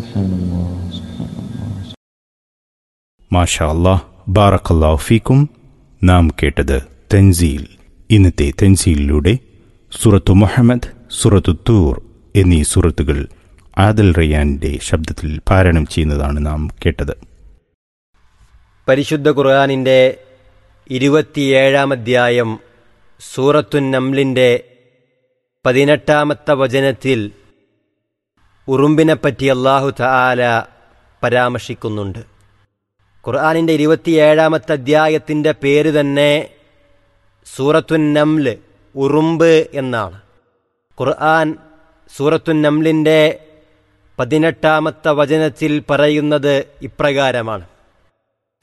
سبحان الله سبحان الله മാഷാ അല്ലാഹ് ബാറക്കല്ലാഹു ഫീക്കും നാം കേട്ടത് തെൻസീൽ ഇന്നത്തെ തെൻസീലിലൂടെ സുറത്തു മുഹമ്മദ് സുറത്തു തൂർ എന്നീ സുറത്തുകൾ ആദൽ റയ്യാന്റെ ശബ്ദത്തിൽ പാരായണം ചെയ്യുന്നതാണ് നാം കേട്ടത് പരിശുദ്ധ ഖുർആാനിൻ്റെ ഇരുപത്തിയേഴാം അധ്യായം സൂറത്തുൻ നംലിൻ്റെ പതിനെട്ടാമത്തെ വചനത്തിൽ ഉറുമ്പിനെപ്പറ്റി അള്ളാഹു തആല പരാമർശിക്കുന്നുണ്ട് ഖുർആാനിൻ്റെ ഇരുപത്തിയേഴാമത്തെ അധ്യായത്തിൻ്റെ പേര് തന്നെ സൂറത്തുൻ നംല് ഉറുമ്പ് എന്നാണ് ഖുർആൻ സൂറത്തുൻ നംലിൻ്റെ പതിനെട്ടാമത്തെ വചനത്തിൽ പറയുന്നത് ഇപ്രകാരമാണ്